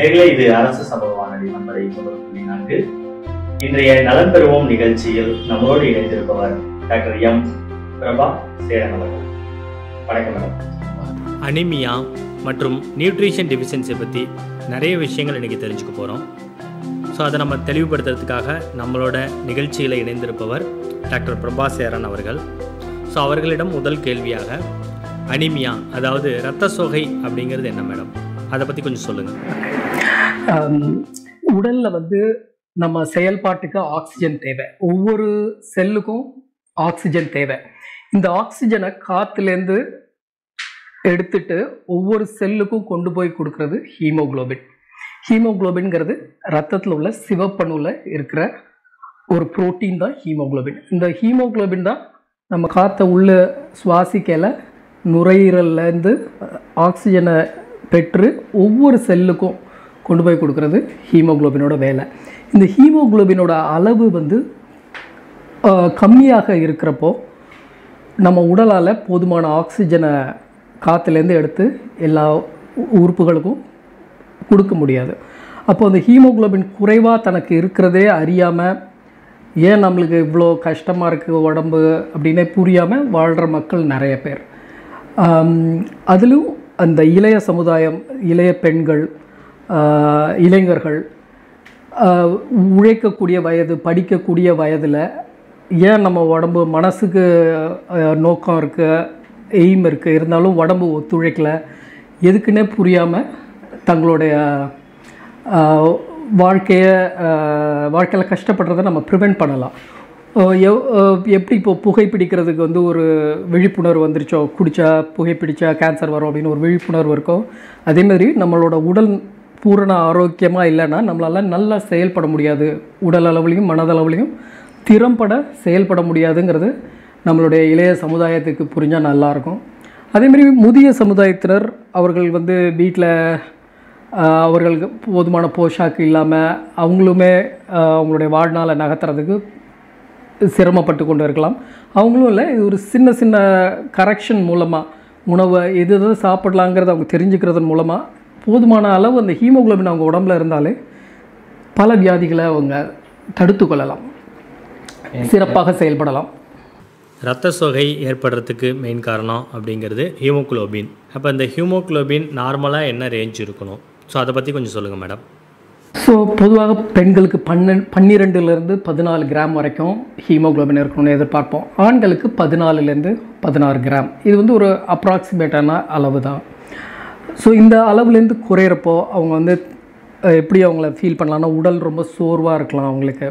நேர்களே இது அரசு சமூக வானொலி நம்பரை தொண்ணூறு புள்ளி நான்கு இன்றைய நலம் பெறுவோம் நிகழ்ச்சியில் நம்மளோடு இணைந்திருப்பவர் டாக்டர் எம் பிரபா சேரன் அவர்கள் வணக்கம் மேடம் அனிமியா மற்றும் நியூட்ரிஷன் டெஃபிஷியன்சி பற்றி நிறைய விஷயங்கள் இன்றைக்கி தெரிஞ்சுக்க போகிறோம் ஸோ அதை நம்ம தெளிவுபடுத்துறதுக்காக நம்மளோட நிகழ்ச்சியில் இணைந்திருப்பவர் டாக்டர் பிரபா சேரன் அவர்கள் ஸோ அவர்களிடம் முதல் கேள்வியாக அனிமியா அதாவது இரத்த சோகை அப்படிங்கிறது என்ன மேடம் அதை பற்றி கொஞ்சம் சொல்லுங்கள் உடலில் வந்து நம்ம செயல்பாட்டுக்கு ஆக்சிஜன் தேவை ஒவ்வொரு செல்லுக்கும் ஆக்சிஜன் தேவை இந்த ஆக்சிஜனை காற்றுலேருந்து எடுத்துட்டு ஒவ்வொரு செல்லுக்கும் கொண்டு போய் கொடுக்கறது ஹீமோகுளோபின் ஹீமோகுளோபின்ங்கிறது ரத்தத்தில் உள்ள சிவப்பணுவில் இருக்கிற ஒரு புரோட்டீன் தான் ஹீமோகுளோபின் இந்த ஹீமோகுளோபின் தான் நம்ம காற்றை உள்ள சுவாசிக்கல நுரையீரல்லேருந்து ஆக்சிஜனை பெற்று ஒவ்வொரு செல்லுக்கும் கொண்டு போய் கொடுக்கறது ஹீமோகுளோபினோட வேலை இந்த ஹீமோகுளோபினோட அளவு வந்து ஆஹ், கம்மியாக இருக்கிறப்போ நம்ம உடலால் போதுமான ஆக்சிஜனை காற்றுலேருந்து எடுத்து எல்லா உ- உறுப்புகளுக்கும் கொடுக்க முடியாது அப்போ அந்த ஹீமோகுளோபின் குறைவாக தனக்கு இருக்கிறதே அறியாமல் ஏன் நம்மளுக்கு இவ்வளோ கஷ்டமாக இருக்குது உடம்பு அப்படின்னே புரியாமல் வாழ்கிற மக்கள் நிறைய பேர் ஆம், அதிலும் அந்த இளைய சமுதாயம் இளைய பெண்கள் ஆஹ், இளைஞர்கள் ஆஹ், உழைக்கக்கூடிய வயது படிக்கக்கூடிய வயதில் ஏன் நம்ம உடம்பு மனசுக்கு ஆஹ், நோக்கம் இருக்குது எய்ம் இருக்குது இருந்தாலும் உடம்பு ஒத்துழைக்கல எதுக்குன்னே புரியாமல் தங்களுடைய ஆஹ், வாழ்க்கையை வாழ்க்கையில் கஷ்டப்படுறதை நம்ம ப்ரிவெண்ட் பண்ணலாம் ஆஹ் எவ்- ஆஹ் எப்படி இப்போ புகைப்பிடிக்கிறதுக்கு வந்து ஒரு விழிப்புணர்வு வந்துருச்சோ குடிச்சா புகைப்பிடிச்சா கேன்சர் வரும் அப்படின்னு ஒரு விழிப்புணர்வு இருக்கோ அதே மாதிரி நம்மளோட உடல் பூரண ஆரோக்கியமாக இல்லைன்னா நம்மளால் நல்லா செயல்பட முடியாது உடல் அளவுலையும் மனதளவுலையும் திறம்பட செயல்பட முடியாதுங்கிறது நம்மளுடைய இளைய சமுதாயத்துக்கு புரிஞ்சால் நல்லாயிருக்கும் அதேமாரி முதிய சமுதாயத்தினர் அவர்கள் வந்து வீட்டில் அவர்களுக்கு போதுமான போஷாக்கு இல்லாமல் அவங்களுமே ஆஹ் அவங்களுடைய வாழ்நாளை நகர்த்துறதுக்கு சிரமப்பட்டு கொண்டு இருக்கலாம் அவங்களும் இல்லை இது ஒரு சின்ன சின்ன கரெக்ஷன் மூலமாக உணவை எது எது சாப்பிடலாங்கிறத அவங்க தெரிஞ்சுக்கிறதன் மூலமாக போதுமான அளவு அந்த ஹீமோகுளோபின் அவங்க உடம்புல இருந்தாலே பல வியாதிகளை அவங்க தடுத்து கொள்ளலாம் சிறப்பாக செயல்படலாம் இரத்த சோகை ஏற்படுறதுக்கு மெயின் காரணம் அப்படிங்கிறது ஹீமோகுளோபின் அப்போ இந்த ஹீமோகுளோபின் நார்மலாக என்ன ரேஞ்ச் இருக்கணும் ஸோ அதை பற்றி கொஞ்சம் சொல்லுங்கள் மேடம் ஸோ பொதுவாக பெண்களுக்கு பன்னெண்டு பன்னிரெண்டுலேருந்து பதினாலு கிராம் வரைக்கும் ஹீமோகுளோபின் இருக்கணும்னு எதிர்பார்ப்போம் ஆண்களுக்கு பதினாலுலேருந்து பதினாறு கிராம் இது வந்து ஒரு அப்ராக்சிமேட்டான அளவு தான் ஸோ இந்த அளவுலேருந்து குறையிறப்போ அவங்க வந்து அஹ், எப்படி அவங்கள ஃபீல் பண்ணலாம்னா உடல் ரொம்ப சோர்வாக இருக்கலாம் அவங்களுக்கு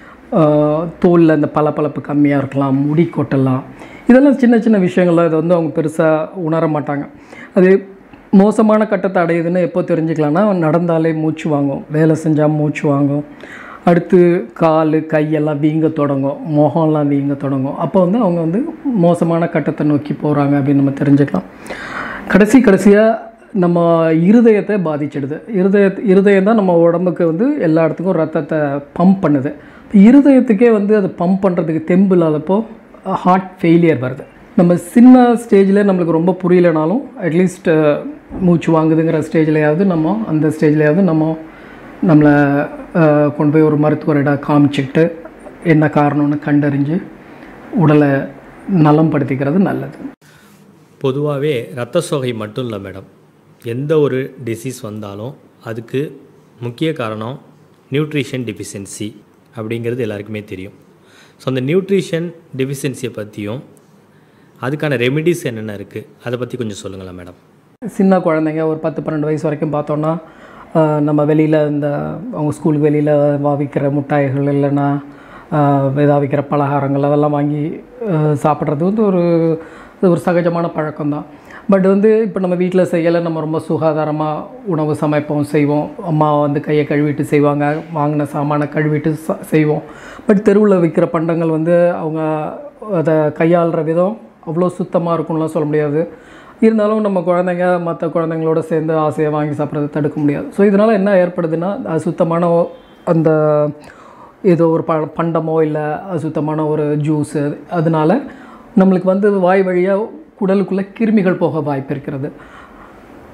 தோலில் இந்த பளபளப்பு கம்மியாக இருக்கலாம் முடி கொட்டலாம் இதெல்லாம் சின்ன சின்ன விஷயங்கள்லாம் இதை வந்து அவங்க பெருசாக உணர மாட்டாங்க அது மோசமான கட்டத்தை அடையுதுன்னு எப்போ தெரிஞ்சுக்கலாம்னா நடந்தாலே மூச்சு வாங்கும் வேலை செஞ்சால் மூச்சு வாங்கும் அடுத்து கால் கையெல்லாம் வீங்க தொடங்கும் முகம்லாம் வீங்க தொடங்கும் அப்போ வந்து அவங்க வந்து மோசமான கட்டத்தை நோக்கி போகிறாங்க அப்படின்னு நம்ம தெரிஞ்சுக்கலாம் கடைசி கடைசியாக நம்ம இருதயத்தை பாதிச்சிடுது இருதய இருதயம் தான் நம்ம உடம்புக்கு வந்து எல்லா இடத்துக்கும் ரத்தத்தை பம்ப் பண்ணுது இப்ப இருதயத்துக்கே வந்து அது பம்ப் பண்ணுறதுக்கு தெம்பு இல்லாதப்போ ஹார்ட் ஃபெயிலியர் வருது நம்ம சின்ன ஸ்டேஜில் நம்மளுக்கு ரொம்ப புரியலனாலும் அட்லீஸ்ட் மூச்சு வாங்குதுங்கிற ஸ்டேஜ்லையாவது நம்ம அந்த ஸ்டேஜ்லையாவது நம்ம நம்மளை அஹ், கொண்டு போய் ஒரு மருத்துவரிடம் காமிச்சிட்டு என்ன காரணம்னு கண்டறிஞ்சு உடலை நலம் படுத்திக்கிறது நல்லது பொதுவாகவே இரத்த சோகை மட்டும் இல்லை மேடம் எந்த ஒரு டிசீஸ் வந்தாலும் அதுக்கு முக்கிய காரணம் நியூட்ரிஷன் டெஃபிஷியன்சி அப்படிங்கிறது எல்லாருக்குமே தெரியும் ஸோ அந்த நியூட்ரிஷன் டெஃபிஷியன்சியை பற்றியும் அதுக்கான ரெமிடிஸ் என்னென்ன இருக்குது அதை பற்றி கொஞ்சம் சொல்லுங்களேன் மேடம் சின்ன குழந்தைங்க ஒரு பத்து பன்னெண்டு வயசு வரைக்கும் பார்த்தோன்னா ஆஹ், நம்ம வெளியில் இந்த அவங்க ஸ்கூலுக்கு வெளியில் விற்கிற மிட்டாய்கள் இல்லைன்னா ஏதாவது விற்கிற பலகாரங்கள் அதெல்லாம் வாங்கி ஆஹ், சாப்பிட்றது வந்து ஒரு இது ஒரு சகஜமான பழக்கம்தான் பட் வந்து இப்போ நம்ம வீட்டில் செய்யலை நம்ம ரொம்ப சுகாதாரமாக உணவு சமைப்போம் செய்வோம் அம்மா வந்து கையை கழுவிட்டு செய்வாங்க வாங்கின சாமானை கழுவிட்டு ச செய்வோம் பட் தெருவில் விற்கிற பண்டங்கள் வந்து அவங்க அதை கையாளுற விதம் அவ்வளோ சுத்தமாக இருக்கும்லாம் சொல்ல முடியாது இருந்தாலும் நம்ம குழந்தைங்க மற்ற குழந்தைங்களோட சேர்ந்து ஆசையாக வாங்கி சாப்பிட்றத தடுக்க முடியாது ஸோ இதனால் என்ன ஏற்படுதுன்னா அது சுத்தமான ஒ- அந்த ஏதோ ஒரு ப பண்டமோ இல்லை அசுத்தமான ஒரு ஜூஸு அதனால நம்மளுக்கு வந்து வாய் வழியாக குடலுக்குள்ளே கிருமிகள் போக வாய்ப்பு இருக்கிறது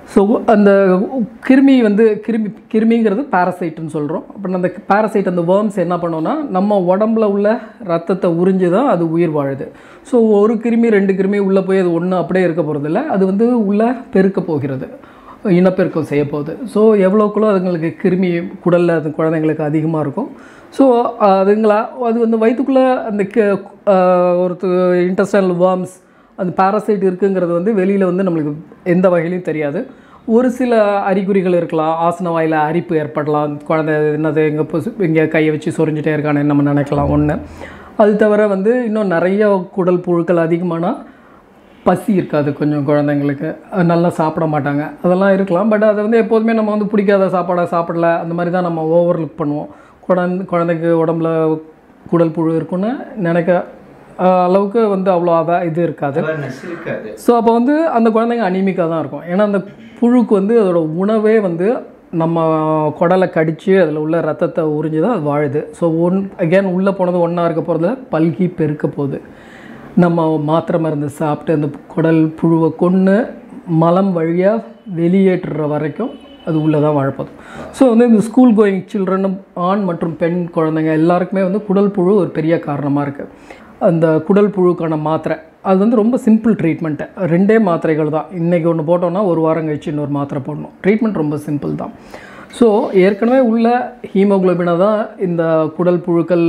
ஸோ அந்த கிருமி வந்து கிருமி கிருமிங்கிறது பாரசைட்டுன்னு சொல்கிறோம் அப்புறம் அந்த பாரசைட் அந்த வேர்ம்ஸ் என்ன பண்ணோம்னா நம்ம உடம்புல உள்ள ரத்தத்தை உறிஞ்சு தான் அது உயிர் வாழுது ஸோ ஒரு கிருமி ரெண்டு கிருமி உள்ளே போய் அது ஒன்று அப்படியே இருக்க போகிறதில்ல அது வந்து உள்ளே பெருக்க போகிறது இனப்பெருக்கம் செய்ய போகுது ஸோ எவ்வளோக்குள்ளோ அதுங்களுக்கு கிருமி குடலில் அது குழந்தைங்களுக்கு அதிகமாக இருக்கும் ஸோ அதுங்களா அது வந்து வயிற்றுக்குள்ளே அந்த க- ஆஹ் ஒரு இன்டஸ்டைனல் வார்ம்ஸ் அந்த பாராசைட் இருக்குங்கிறது வந்து வெளியில் வந்து நம்மளுக்கு எந்த வகையிலையும் தெரியாது ஒரு சில அறிகுறிகள் இருக்கலாம் ஆசன வாயில் அரிப்பு ஏற்படலாம் குழந்தை என்னது எங்கே இங்கே கையை வச்சு சொரிஞ்சிட்டே இருக்கானே நம்ம நினைக்கலாம் ஒன்று அது தவிர வந்து இன்னும் நிறைய குடல் புழுக்கள் அதிகமானால் பசி இருக்காது கொஞ்சம் குழந்தைங்களுக்கு அஹ் நல்லா சாப்பிட மாட்டாங்க அதெல்லாம் இருக்கலாம் பட் அதை வந்து எப்போதுமே நம்ம வந்து பிடிக்காத சாப்பாடை சாப்பிடல அந்த மாதிரி தான் நம்ம ஓவர் லுக் பண்ணுவோம் குழந்தை குழந்தைக்கு உடம்புல குடல் புழு இருக்குன்னு நினைக்க அஹ் அளவுக்கு வந்து அவ்வளோ அவ இது இருக்காது அவேர்னஸ் இருக்காது ஸோ அப்போ வந்து அந்த குழந்தைங்க அனிமிக்காக தான் இருக்கும் ஏன்னா அந்த புழுக்கு வந்து அதோட உணவே வந்து நம்ம குடலை கடித்து அதில் உள்ள ரத்தத்தை உறிஞ்சு தான் அது வாழுது ஸோ ஒன் அகேன் உள்ளே போனது ஒன்றா இருக்க போகிறதுல பல்கி பெருக்க போகுது நம்ம மாத்திரை மருந்து சாப்பிட்டு அந்த குடல் புழுவை கொன்று மலம் வழியாக வெளியேற்றுற வரைக்கும் அது உள்ளே தான் வாழப்போகுது ஸோ வந்து இந்த ஸ்கூல் கோயிங் சில்ட்ரன் ஆண் மற்றும் பெண் குழந்தைங்க எல்லாருக்குமே வந்து குடல் புழு ஒரு பெரிய காரணமாக இருக்குது அந்த குடல் புழுக்கான மாத்திரை அது வந்து ரொம்ப சிம்பிள் ட்ரீட்மெண்ட்டு ரெண்டே மாத்திரைகள் தான் இன்றைக்கி ஒன்று போட்டோம்னா ஒரு வாரம் கழிச்சு இன்னொரு மாத்திரை போடணும் ட்ரீட்மெண்ட் ரொம்ப சிம்பிள் தான் ஸோ ஏற்கனவே உள்ள ஹீமோகுளோபினை தான் இந்த குடல் புழுக்கள்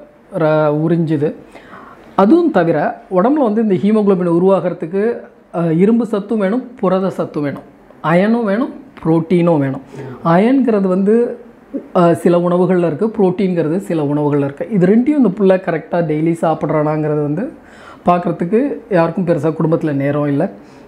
ர- உறிஞ்சுது அதுவும் தவிர உடம்புல வந்து இந்த ஹீமோகுளோபின் உருவாகிறதுக்கு அஹ், இரும்பு சத்தும் வேணும் புரத சத்தும் வேணும் அயனும் வேணும் புரோட்டீனும் வேணும் அயன்கிறது வந்து அஹ், சில உணவுகளில் இருக்குது புரோட்டீன்கிறது சில உணவுகளில் இருக்குது இது ரெண்டையும் இந்த புள்ள கரெக்டாக டெய்லி சாப்பிட்றானாங்கிறது வந்து பார்க்குறதுக்கு யாருக்கும் பெருசாக குடும்பத்தில் நேரம் இல்லை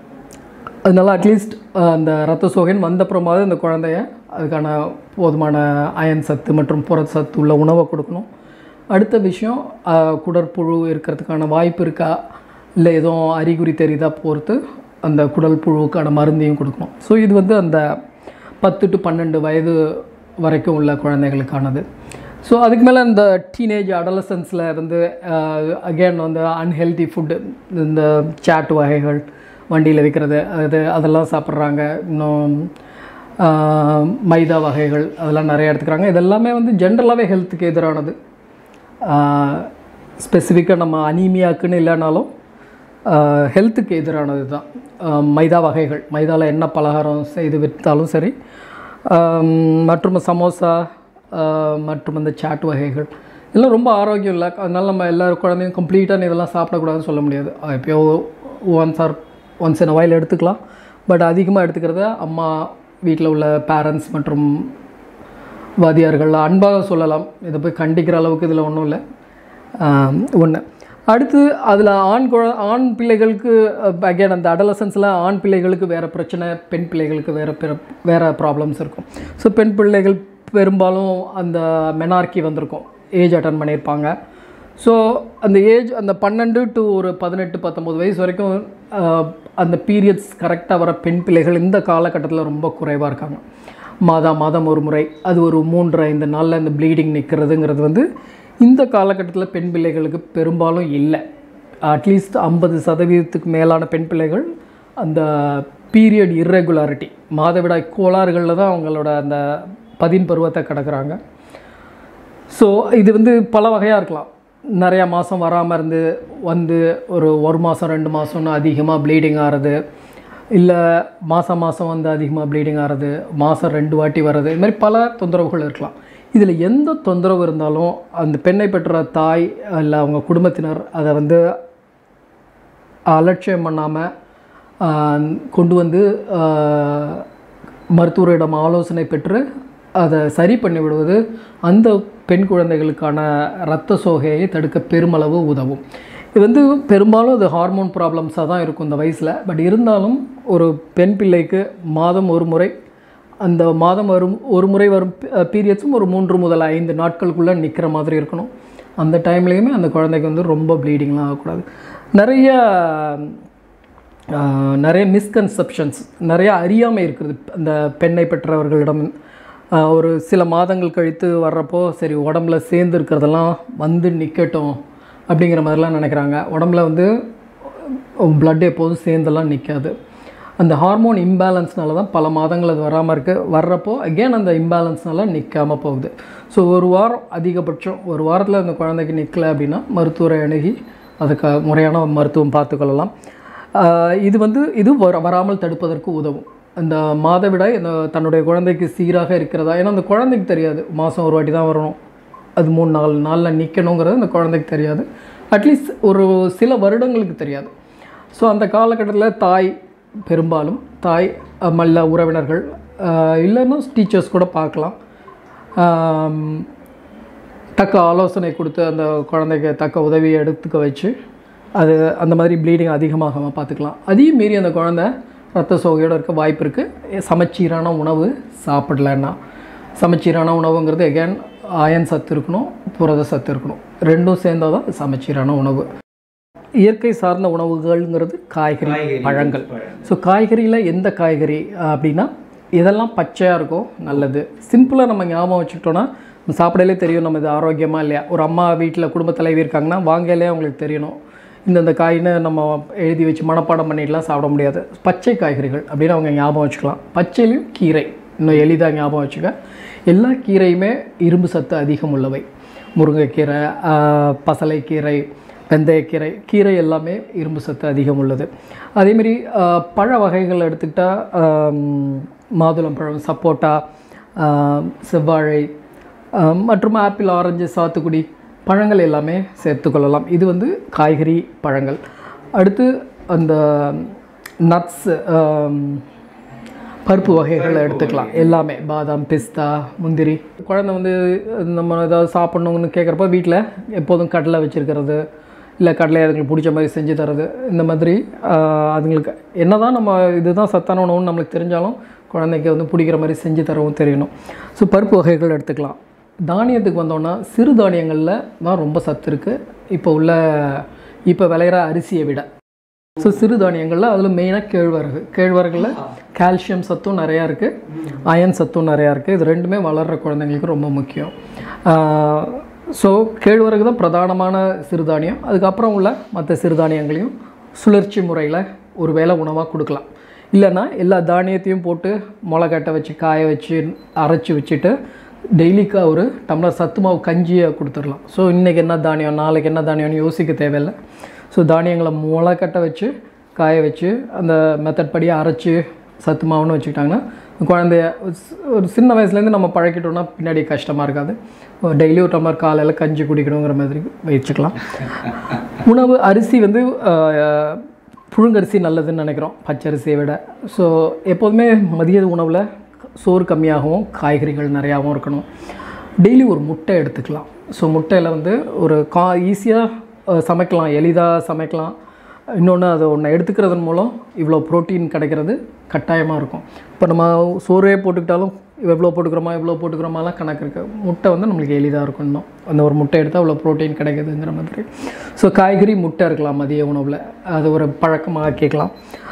அதனால அட்லீஸ்ட் அந்த ரத்த சோகைன்னு வந்தப்புறமாவது இந்த குழந்தைய அதுக்கான போதுமான அயன் சத்து மற்றும் புரத சத்து உள்ள உணவை கொடுக்கணும் அடுத்த விஷயம் அஹ், குடற்புழு இருக்கிறதுக்கான வாய்ப்பு இருக்கா இல்லை எதுவும் அறிகுறி தெரியுதா பொறுத்து அந்த குடல் புழுவுக்கான மருந்தையும் கொடுக்கணும் ஸோ இது வந்து அந்த பத்து டு பன்னெண்டு வயது வரைக்கும் உள்ள குழந்தைகளுக்கானது ஸோ அதுக்கு மேலே இந்த டீனேஜ் அடலசன்ஸில் வந்து அகேன் வந்து அன்ஹெல்தி ஃபுட்டு இந்த சாட் வகைகள் வண்டியில் விற்கிறது அது அதெல்லாம் சாப்பிட்றாங்க இன்னும் ஆஹ், மைதா வகைகள் அதெல்லாம் நிறைய எடுத்துக்கிறாங்க இதெல்லாமே வந்து ஜென்ரலாகவே ஹெல்த்துக்கு எதிரானது ஸ்பெசிஃபிக்காக நம்ம அனீமியாக்குன்னு இல்லைனாலும் ஹெல்த்துக்கு எதிரானது தான் ஆஹ், மைதா வகைகள் மைதாவில் என்ன பலகாரம் செய்து விற்றாலும் சரி ஆம், மற்றும் சமோசா ஆஹ், மற்றும் அந்த சாட் வகைகள் இதெல்லாம் ரொம்ப ஆரோக்கியம் இல்லை அதனால நம்ம எல்லா குழந்தையும் கம்ப்ளீட்டாக இதெல்லாம் சாப்பிடக்கூடாதுன்னு சொல்ல முடியாது அஹ் எப்பயோ ஒன்ஸ் ஆர் ஒன்ஸ் இன் வயல் எடுத்துக்கலாம் பட் அதிகமாக எடுத்துக்கிறத அம்மா வீட்டில் உள்ள பேரண்ட்ஸ் மற்றும் வாதியார்கள் அன்பாக சொல்லலாம் இதை போய் கண்டிக்கிற அளவுக்கு இதில் ஒன்றும் இல்லை ஒன்று அடுத்து அதில் ஆண் குழ ஆண் பிள்ளைகளுக்கு அகேன் அந்த அடலசன்ஸில் ஆண் பிள்ளைகளுக்கு வேறு பிரச்சனை பெண் பிள்ளைகளுக்கு வேறு பிற வேறு ப்ராப்ளம்ஸ் இருக்கும் ஸோ பெண் பிள்ளைகள் பெரும்பாலும் அந்த மெனார்கி வந்திருக்கும் ஏஜ் அட்டன் பண்ணியிருப்பாங்க ஸோ அந்த ஏஜ் அந்த பன்னெண்டு டு ஒரு பதினெட்டு பத்தொம்போது வயசு வரைக்கும் ஆஹ், அந்த பீரியட்ஸ் கரெக்டாக வர பெண் பிள்ளைகள் இந்த காலகட்டத்தில் ரொம்ப குறைவாக இருக்காங்க மாதா மாதம் ஒரு முறை அது ஒரு மூன்று ஐந்து நாளில் இந்த ப்ளீடிங் நிற்கிறதுங்கிறது வந்து இந்த காலகட்டத்தில் பெண் பிள்ளைகளுக்கு பெரும்பாலும் இல்லை அட்லீஸ்ட் ஐம்பது சதவீதத்துக்கு மேலான பெண் பிள்ளைகள் அந்த பீரியட் இர்ரெகுலாரிட்டி மாதவிடாய் கோளாறுகளில் தான் அவங்களோட அந்த பதின் பருவத்தை கடக்குறாங்க ஸோ இது வந்து பல வகையாக இருக்கலாம் நிறையா மாதம் வராமல் இருந்து வந்து ஒரு ஒரு மாதம் ரெண்டு மாதம்னு அதிகமாக ப்ளீடிங் ஆகிறது இல்லை மாதம் மாதம் வந்து அதிகமாக ப்ளீடிங் ஆகிறது மாதம் ரெண்டு வாட்டி வர்றது இது மாதிரி பல தொந்தரவுகள் இருக்கலாம் இதில் எந்த தொந்தரவு இருந்தாலும் அந்த பெண்ணை பெற்ற தாய் இல்லை அவங்க குடும்பத்தினர் அதை வந்து அலட்சியம் பண்ணாமல் கொண்டு வந்து ஆஹ், மருத்துவரிடம் ஆலோசனை பெற்று அதை சரி பண்ணி விடுவது அந்த பெண் குழந்தைகளுக்கான இரத்த சோகையை தடுக்க பெருமளவு உதவும் இது வந்து பெரும்பாலும் அது ஹார்மோன் ப்ராப்ளம்ஸாக தான் இருக்கும் இந்த வயசில் பட் இருந்தாலும் ஒரு பெண் பிள்ளைக்கு மாதம் ஒரு முறை அந்த மாதம் வரும் ஒரு முறை வரும் பீரியட்ஸும் ஒரு மூன்று முதல் ஐந்து நாட்களுக்குள்ளே நிற்கிற மாதிரி இருக்கணும் அந்த டைம்லேயுமே அந்த குழந்தைக்கு வந்து ரொம்ப ப்ளீடிங்லாம் ஆகக்கூடாது நிறைய ஆஹ், நிறைய மிஸ்கன்செப்ஷன்ஸ் நிறைய அறியாமை இருக்குது அந்த பெண்ணை பெற்றவர்களிடம் ஆஹ், ஒரு சில மாதங்கள் கழித்து வர்றப்போ சரி உடம்புல சேர்ந்து இருக்கிறதெல்லாம் வந்து நிற்கட்டும் அப்படிங்கிற மாதிரிலாம் நினைக்கிறாங்க உடம்புல வந்து பிளட் எப்போதும் சேர்ந்தெல்லாம் நிற்காது அந்த ஹார்மோன் இம்பேலன்ஸ்னால தான் பல மாதங்கள் அது வராமல் இருக்குது வர்றப்போ அகெயின் அந்த இம்பேலன்ஸ்னால நிற்காம போகுது ஸோ ஒரு வாரம் அதிகபட்சம் ஒரு வாரத்தில் அந்த குழந்தைக்கு நிற்கல அப்படின்னா மருத்துவரை அணுகி அதுக்கு முறையான மருத்துவம் பார்த்துக்கொள்ளலாம் ஆஹ் இது வந்து இது வர வராமல் தடுப்பதற்கு உதவும் அந்த மாதவிடாய் அந்த தன்னுடைய குழந்தைக்கு சீராக இருக்கிறதா ஏன்னா அந்த குழந்தைக்கு தெரியாது மாதம் ஒரு வாட்டி தான் வரணும் அது மூணு நாலு நாளில் நிற்கணுங்கிறது அந்த குழந்தைக்கு தெரியாது அட்லீஸ்ட் ஒரு சில வருடங்களுக்கு தெரியாது ஸோ அந்த காலகட்டத்தில் தாய் பெரும்பாலும் தாய் அஹ், மல்ல உறவினர்கள் ஆஹ், இல்லைன்னா டீச்சர்ஸ் கூட பார்க்கலாம் ஆம், தக்க ஆலோசனை கொடுத்து அந்த குழந்தைக்கு தக்க உதவியை எடுத்துக்க வச்சு அது அந்த மாதிரி ப்ளீடிங் அதிகமாகாமல் பார்த்துக்கலாம் அதையும் மீறி அந்த குழந்தை ரத்த சோகையோடு இருக்க வாய்ப்பு இருக்குது சமச்சீரான உணவு சாப்பிடலன்னா சமச்சீரான உணவுங்கிறது எகேன் அயன் சத்து இருக்கணும் புரத சத்து இருக்கணும் ரெண்டும் சேர்ந்தால் தான் சமச்சீரான உணவு இயற்கை சார்ந்த உணவுகள்ங்கிறது காய்கறி பழங்கள் ஸோ காய்கறியில் எந்த காய்கறி அஹ், அப்படின்னா இதெல்லாம் பச்சையாக இருக்கோ நல்லது சிம்பிளாக நம்ம ஞாபகம் வச்சுக்கிட்டோன்னா நம்ம சாப்பிடலே தெரியும் நம்ம இது ஆரோக்கியமா இல்லையா ஒரு அம்மா வீட்டில் குடும்ப தலைவி இருக்காங்கன்னா வாங்கலே அவங்களுக்கு தெரியணும் இந்தந்த காயின்னு நம்ம எழுதி வச்சு மனப்பாடம் பண்ணிட்டுலாம் சாப்பிட முடியாது பச்சை காய்கறிகள் அப்படின்னு அவங்க ஞாபகம் வச்சுக்கலாம் பச்சையிலையும் கீரை இன்னும் எளிதாக ஞாபகம் வச்சுக்க எல்லா கீரையுமே இரும்பு சத்து அதிகம் உள்ளவை முருங்கைக்கீரை ஆஹ், பசலைக்கீரை வெந்தயக்கீரை கீரை எல்லாமே இரும்பு சத்து அதிகம் உள்ளது அதேமாரி ஆஹ், பழ வகைகள் எடுத்துக்கிட்டால் மாதுளம்பழம் சப்போட்டா ஆஹ், செவ்வாழை ஆஹ், மற்றும் ஆப்பிள் ஆரஞ்சு சாத்துக்குடி பழங்கள் எல்லாமே சேர்த்துக்கொள்ளலாம் இது வந்து காய்கறி பழங்கள் அடுத்து அந்த நட்ஸ் பருப்பு வகைகளை எடுத்துக்கலாம் எல்லாமே பாதாம் பிஸ்தா முந்திரி குழந்தை வந்து நம்ம ஏதாவது சாப்பிட்ணுன்னு கேட்குறப்ப வீட்டில் எப்போதும் கடலை வச்சுருக்கிறது இல்லை கடலை அதுங்களுக்கு பிடிச்ச மாதிரி செஞ்சு தரது இந்த மாதிரி ஆஹ், அதுங்களுக்கு என்னதான் நம்ம இதுதான் சத்தான உணவுன்னு நம்மளுக்கு தெரிஞ்சாலும் குழந்தைக்கு வந்து பிடிக்கிற மாதிரி செஞ்சு தரவும் தெரியணும் ஸோ பருப்பு வகைகள் எடுத்துக்கலாம் தானியத்துக்கு வந்தோன்னா சிறு தானியங்களில் தான் ரொம்ப சத்து இருக்குது இப்போ உள்ள இப்போ விளையிற அரிசியை விட ஸோ சிறுதானியங்களில் அதில் மெயினாக கேழ்வரகு கேழ்வரகுல கால்சியம் சத்தும் நிறையா இருக்குது அயன் சத்தும் நிறையா இருக்குது இது ரெண்டுமே வளர்கிற குழந்தைங்களுக்கு ரொம்ப முக்கியம் ஸோ கேழ்வரகு தான் பிரதானமான சிறுதானியம் அதுக்கப்புறம் உள்ள மற்ற சிறுதானியங்களையும் சுழற்சி முறையில் ஒரு வேளை உணவாக கொடுக்கலாம் இல்லைன்னா எல்லா தானியத்தையும் போட்டு முளை கட்ட வச்சு காய வச்சு அரைச்சி வச்சுட்டு டெய்லிக்கு ஒரு டம்ளர் சத்து மாவு கஞ்சியை கொடுத்துடலாம் ஸோ இன்றைக்கி என்ன தானியம் நாளைக்கு என்ன தானியம்னு யோசிக்க தேவையில்லை ஸோ தானியங்களை முளை கட்ட வச்சு காய வச்சு அந்த மெத்தட் படி அரைச்சி சத்து மாவுன்னு வச்சுக்கிட்டாங்கன்னா குழந்தைய ஒரு சின்ன வயசுலேருந்து நம்ம பழக்கிட்டோம்னா பின்னாடி கஷ்டமாக இருக்காது டெய்லி ஒரு டம்ளர் காலையில் கஞ்சி குடிக்கணுங்கிற மாதிரி வச்சுக்கலாம் உணவு அரிசி வந்து ஆஹ், புழுங்கரிசி நல்லதுன்னு நினைக்கிறோம் பச்சரிசியை விட ஸோ எப்போதுமே மதிய உணவில் சோறு கம்மியாகவும் காய்கறிகள் நிறையாவும் இருக்கணும் டெய்லி ஒரு முட்டை எடுத்துக்கலாம் ஸோ முட்டையில் வந்து ஒரு கா ஈஸியாக சமைக்கலாம் எளிதாக சமைக்கலாம் இன்னொன்று அதை ஒன்று எடுத்துக்கிறதன் மூலம் இவ்வளோ புரோட்டீன் கிடைக்கிறது கட்டாயமாக இருக்கும் இப்போ நம்ம சோறே போட்டுக்கிட்டாலும் எவ்வளோ போட்டுக்கிறோமா எவ்வளோ போட்டுக்கிறோமாலாம் கணக்கு இருக்குது முட்டை வந்து நம்மளுக்கு எளிதாக இருக்கும் இன்னும் அந்த ஒரு முட்டை எடுத்தால் அவ்வளோ புரோட்டீன் கிடைக்குதுங்கிற மாதிரி ஸோ காய்கறி முட்டை இருக்கலாம் மதிய உணவில் அது ஒரு பழக்கமாக கேட்கலாம்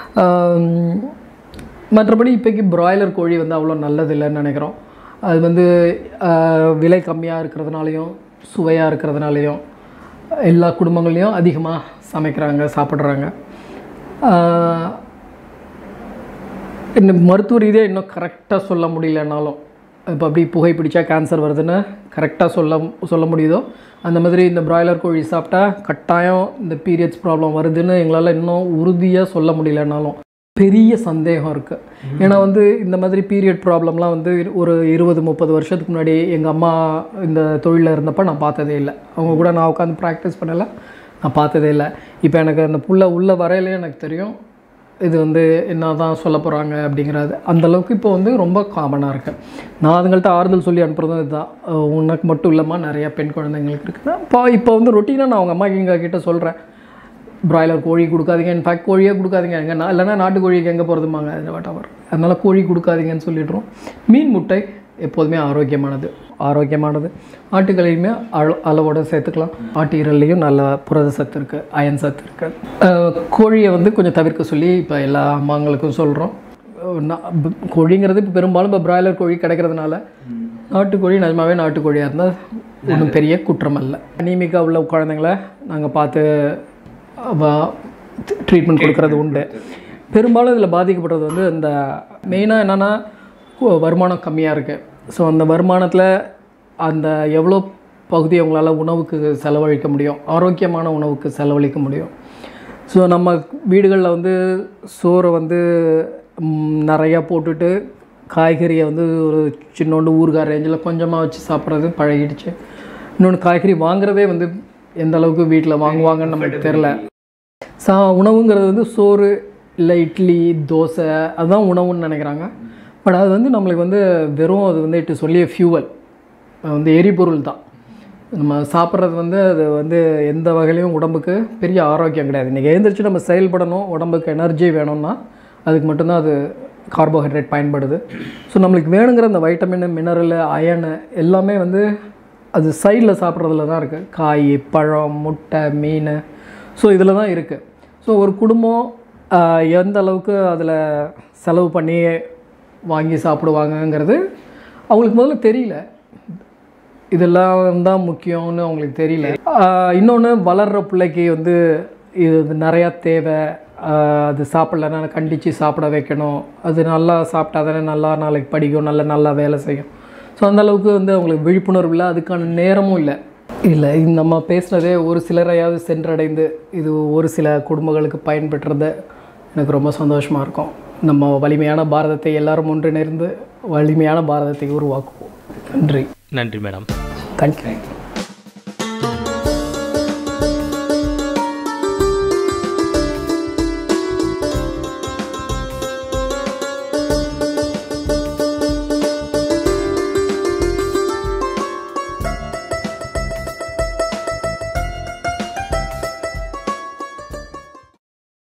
மற்றபடி இப்போக்கி பிராய்லர் கோழி வந்து அவ்வளோ நல்லது இல்லைன்னு நினைக்கிறோம் அது வந்து ஆஹ், விலை கம்மியாக இருக்கிறதுனாலையும் சுவையாக இருக்கிறதுனாலையும் எல்லா குடும்பங்கள்லேயும் அதிகமாக சமைக்கிறாங்க சாப்பிட்றாங்க ஆஹ், இன்னும் மருத்துவ ரீதியாக இன்னும் கரெக்டாக சொல்ல முடியலனாலும் இப்போ அப்படி புகை பிடிச்சா கேன்சர் வருதுன்னு கரெக்டாக சொல்ல சொல்ல முடியுதோ அந்த மாதிரி இந்த பிராய்லர் கோழி சாப்பிட்டா கட்டாயம் இந்த பீரியட்ஸ் ப்ராப்ளம் வருதுன்னு எங்களால் இன்னும் உறுதியாக சொல்ல முடியலனாலும் பெரிய சந்தேகம் இருக்குது ஏன்னா வந்து இந்த மாதிரி பீரியட் ப்ராப்ளம்லாம் வந்து ஒரு இருபது முப்பது வருஷத்துக்கு முன்னாடி எங்கள் அம்மா இந்த தொழிலில் இருந்தப்போ நான் பார்த்ததே இல்லை அவங்க கூட நான் உட்காந்து ப்ராக்டிஸ் பண்ணலை நான் பார்த்ததே இல்லை இப்போ எனக்கு அந்த புள்ள உள்ள வரையிலே எனக்கு தெரியும் இது வந்து என்ன தான் சொல்ல போகிறாங்க அப்படிங்கிறது அந்த அளவுக்கு இப்போ வந்து ரொம்ப காமனாக இருக்குது நான் அதுங்கள்ட்ட ஆறுதல் சொல்லி அனுப்புறதும் இதுதான் அஹ் உனக்கு மட்டும் இல்லைம்மா நிறையா பெண் குழந்தைங்களுக்கு இருக்குன்னா இப்போ இப்போ வந்து ரொட்டீனாக நான் அவங்க அம்மா எங்க கிட்ட சொல்கிறேன் பிராய்லர் கோழி கொடுக்காதீங்க இன்ஃபேக்ட் கோழியே கொடுக்காதீங்க எங்கே நான் இல்லைன்னா நாட்டுக்கோழிக்கு எங்கே போகிறதுமாங்க அது வாட்டவர் அதனால் கோழி கொடுக்காதீங்கன்னு சொல்லிடுறோம் மீன் முட்டை எப்போதுமே ஆரோக்கியமானது ஆரோக்கியமானது ஆட்டுக்களையுமே அள அளவோட சேர்த்துக்கலாம் ஆட்டு ஈரல்லையும் நல்ல புரத சத்து இருக்குது அயன் சத்து இருக்குது கோழியை வந்து கொஞ்சம் தவிர்க்க சொல்லி இப்போ எல்லா அம்மாங்களுக்கும் சொல்கிறோம் கோழிங்கிறது இப்போ பெரும்பாலும் இப்போ பிராய்லர் கோழி கிடைக்கிறதுனால நாட்டுக்கோழி நிஜமாவே நாட்டுக்கோழியாக இருந்தால் ஒன்றும் பெரிய குற்றம் அல்ல அனீமிக்கா உள்ள குழந்தைங்கள நாங்கள் பார்த்து ட்ரீட்மெண்ட் கொடுக்கறது உண்டு பெரும்பாலும் இதில் பாதிக்கப்படுறது வந்து இந்த மெயினாக என்னென்னா வருமானம் கம்மியாக இருக்குது ஸோ அந்த வருமானத்தில் அந்த எவ்வளோ பகுதி அவங்களால உணவுக்கு செலவழிக்க முடியும் ஆரோக்கியமான உணவுக்கு செலவழிக்க முடியும் ஸோ நம்ம வீடுகளில் வந்து சோறை வந்து ம், நிறையா போட்டுட்டு காய்கறியை வந்து ஒரு சின்னோண்டு ஊறுகாய் ரேஞ்சில் கொஞ்சமாக வச்சு சாப்பிட்றது பழகிடுச்சு இன்னொன்று காய்கறி வாங்குறதே வந்து எந்த அளவுக்கு வீட்டில் வாங்குவாங்கன்னு நமக்கு தெரில சா உணவுங்கிறது வந்து சோறு இல்லை இட்லி தோசை அதுதான் உணவுன்னு நினைக்கிறாங்க பட் அது வந்து நம்மளுக்கு வந்து வெறும் அது வந்து இட்டு சொல்லிய ஃபியூவல் வந்து எரிபொருள் தான் நம்ம சாப்பிட்றது வந்து அது வந்து எந்த வகையிலையும் உடம்புக்கு பெரிய ஆரோக்கியம் கிடையாது இன்றைக்கி எழுந்திரிச்சு நம்ம செயல்படணும் உடம்புக்கு எனர்ஜி வேணும்னா அதுக்கு மட்டும்தான் அது கார்போஹைட்ரேட் பயன்படுது ஸோ நம்மளுக்கு வேணுங்கிற அந்த வைட்டமின் மினரல் அயனு எல்லாமே வந்து அது சைடில் சாப்பிட்றதுல தான் இருக்குது காய் பழம் முட்டை மீன் ஸோ இதில் தான் இருக்குது ஸோ ஒரு குடும்பம் ஆஹ், எந்த அளவுக்கு அதில் செலவு பண்ணி வாங்கி சாப்பிடுவாங்கங்கிறது அவங்களுக்கு முதல்ல தெரியல இதெல்லாம் தான் முக்கியம்னு அவங்களுக்கு தெரியல இன்னொன்று வளர்கிற பிள்ளைக்கு வந்து இது வந்து நிறையா தேவை ஆஹ் அது சாப்பிட்லன்னா கண்டித்து சாப்பிட வைக்கணும் அது நல்லா சாப்பிட்டா தானே நல்லா நாளைக்கு படிக்கும் நல்லா நல்லா வேலை செய்யும் ஸோ அந்த அளவுக்கு வந்து அவங்களுக்கு விழிப்புணர்வு இல்லை அதுக்கான நேரமும் இல்லை இல்லை இது நம்ம பேசுனதே ஒரு சிலரையாவது சென்றடைந்து இது ஒரு சில குடும்பங்களுக்கு பயன்பெற்றது எனக்கு ரொம்ப சந்தோஷமாக இருக்கும் நம்ம வலிமையான பாரதத்தை எல்லாரும் ஒன்றிணைந்து வலிமையான பாரதத்தை உருவாக்குவோம் நன்றி நன்றி மேடம் தேங்க்யூ